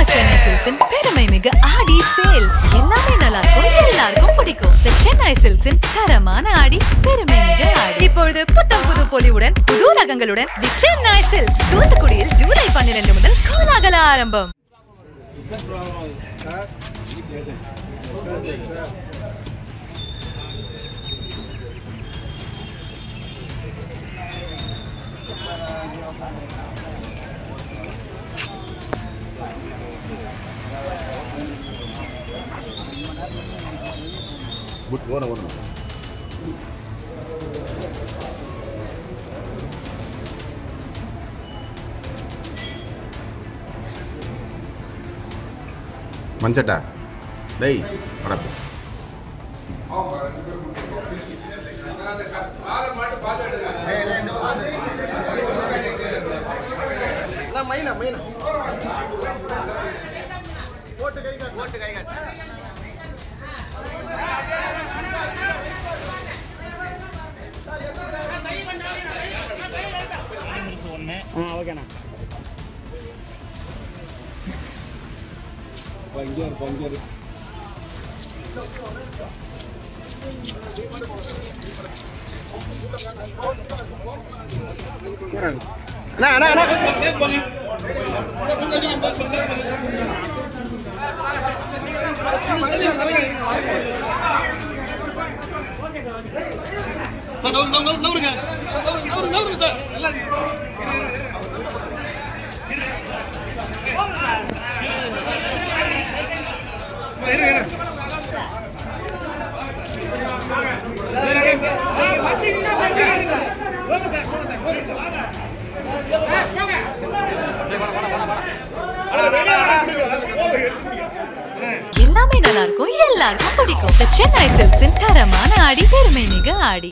சென்னை சில்க்ஸின் பெருமை மிகு ஆடி சேல் எல்லாமே நல்லா இருக்கும் எல்லாருக்கும் பிடிக்கும் The சென்னை சில்க்ஸின் தரமான ஆடி பெருமை மிகு ஆடி இப்பொழுது புத்தம் புது பொலிவுடன் புது ரகங்களுடன் தி சென்னை சில்க்ஸ் தூத்துக்குடியில் ஜூலை பன்னிரண்டு முதல் கோலாகல ஆரம்பம் குட் ஓரம் ஓரம் மஞ்சட்டா டேய் வடப்பு ஆ ஓகேண்ணா எல்லாமே நல்லா இருக்கும் எல்லாருக்கும் பிடிக்கும் The சென்னை சில்க்ஸின் தரமான ஆடி பெருமை மிகு ஆடி